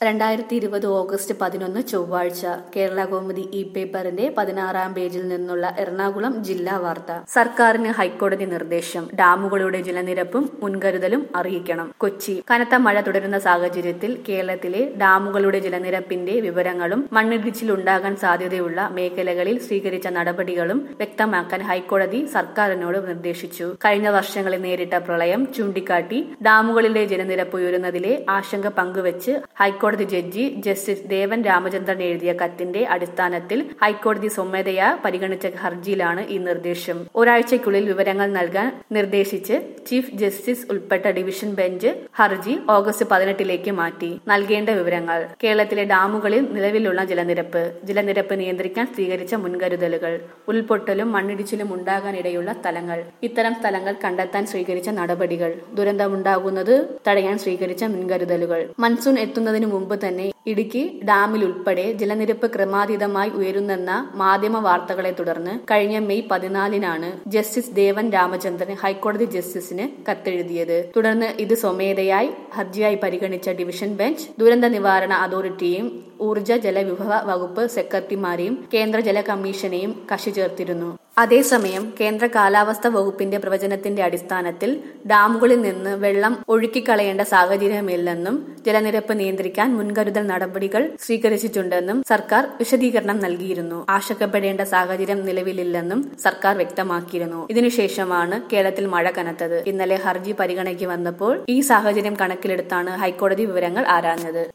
രണ്ടായിരത്തി ഇരുപത് ഓഗസ്റ്റ് പതിനൊന്ന് ചൊവ്വാഴ്ച കേരള കൗമുദി ഇ പേപ്പറിന്റെ പതിനാറാം പേജിൽ നിന്നുള്ള എറണാകുളം ജില്ലാ വാർത്ത സർക്കാരിന് ഹൈക്കോടതി നിർദ്ദേശം ഡാമുകളുടെ ജലനിരപ്പും മുൻകരുതലും അറിയിക്കണം കൊച്ചി കനത്ത മഴ തുടരുന്ന സാഹചര്യത്തിൽ കേരളത്തിലെ ഡാമുകളുടെ ജലനിരപ്പിന്റെ വിവരങ്ങളും മണ്ണിടിച്ചിലുണ്ടാകാൻ സാധ്യതയുള്ള മേഖലകളിൽ സ്വീകരിച്ച നടപടികളും വ്യക്തമാക്കാൻ ഹൈക്കോടതി സർക്കാരിനോട് നിർദ്ദേശിച്ചു കഴിഞ്ഞ വർഷങ്ങളിൽ നേരിട്ട പ്രളയം ചൂണ്ടിക്കാട്ടി ഡാമുകളിലെ ജലനിരപ്പ് ഉയരുന്നതിലെ ആശങ്ക പങ്കുവച്ച് ഹൈക്കോടതി ജഡ്ജി ജസ്റ്റിസ് ദേവൻ രാമചന്ദ്രൻ എഴുതിയ കത്തിന്റെ അടിസ്ഥാനത്തിൽ ഹൈക്കോടതി സ്വമേധയാ പരിഗണിച്ച ഹർജിയിലാണ് ഈ നിർദ്ദേശം ഒരാഴ്ചയ്ക്കുള്ളിൽ വിവരങ്ങൾ നൽകാൻ നിർദ്ദേശിച്ച് ചീഫ് ജസ്റ്റിസ് ഉൾപ്പെട്ട ഡിവിഷൻ ബെഞ്ച് ഹർജി ഓഗസ്റ്റ് പതിനെട്ടിലേക്ക് മാറ്റി നൽകേണ്ട വിവരങ്ങൾ കേരളത്തിലെ ഡാമുകളിൽ നിലവിലുള്ള ജലനിരപ്പ് ജലനിരപ്പ് നിയന്ത്രിക്കാൻ സ്വീകരിച്ച മുൻകരുതലുകൾ ഉൾപൊട്ടലും മണ്ണിടിച്ചിലും ഉണ്ടാകാനിടയുള്ള സ്ഥലങ്ങൾ ഇത്തരം സ്ഥലങ്ങൾ കണ്ടെത്താൻ സ്വീകരിച്ച നടപടികൾ ദുരന്തമുണ്ടാകുന്നത് തടയാൻ സ്വീകരിച്ച മുൻകരുതലുകൾ മൺസൂൺ എത്തുന്നതിന് മുമ്പ് തന്നെ ഇടുക്കി ഡാമിൽ ഉൾപ്പെടെ ജലനിരപ്പ് ക്രമാതീതമായി ഉയരുന്നെന്ന മാധ്യമ വാർത്തകളെ തുടർന്ന് കഴിഞ്ഞ മെയ് പതിനാലിനാണ് ജസ്റ്റിസ് ദേവൻ രാമചന്ദ്രൻ ഹൈക്കോടതി ജസ്റ്റിസിന് കത്തെഴുതിയത് തുടർന്ന് ഇത് സ്വമേധയായി ഹർജിയായി പരിഗണിച്ച ഡിവിഷൻ ബെഞ്ച് ദുരന്ത നിവാരണ അതോറിറ്റിയും ഊർജ ജലവിഭവ വകുപ്പ് സെക്രട്ടറിമാരെയും കേന്ദ്ര ജല കമ്മീഷനെയും കക്ഷി ചേർത്തിരുന്നു അതേസമയം കേന്ദ്ര കാലാവസ്ഥ വകുപ്പിന്റെ പ്രവചനത്തിന്റെ അടിസ്ഥാനത്തിൽ ഡാമുകളിൽ നിന്ന് വെള്ളം ഒഴുക്കിക്കളയേണ്ട സാഹചര്യമില്ലെന്നും ജലനിരപ്പ് നിയന്ത്രിക്കാൻ മുൻകരുതൽ നടപടികൾ സ്വീകരിച്ചിട്ടുണ്ടെന്നും സർക്കാർ വിശദീകരണം നൽകിയിരുന്നു ആശങ്കപ്പെടേണ്ട സാഹചര്യം നിലവിലില്ലെന്നും സർക്കാർ വ്യക്തമാക്കിയിരുന്നു ഇതിനുശേഷമാണ് കേരളത്തിൽ മഴ കനത്തത് ഇന്നലെ ഹർജി പരിഗണയ്ക്ക് വന്നപ്പോൾ ഈ സാഹചര്യം കണക്കിലെടുത്താണ് ഹൈക്കോടതി വിവരങ്ങൾ ആരാഞ്ഞത്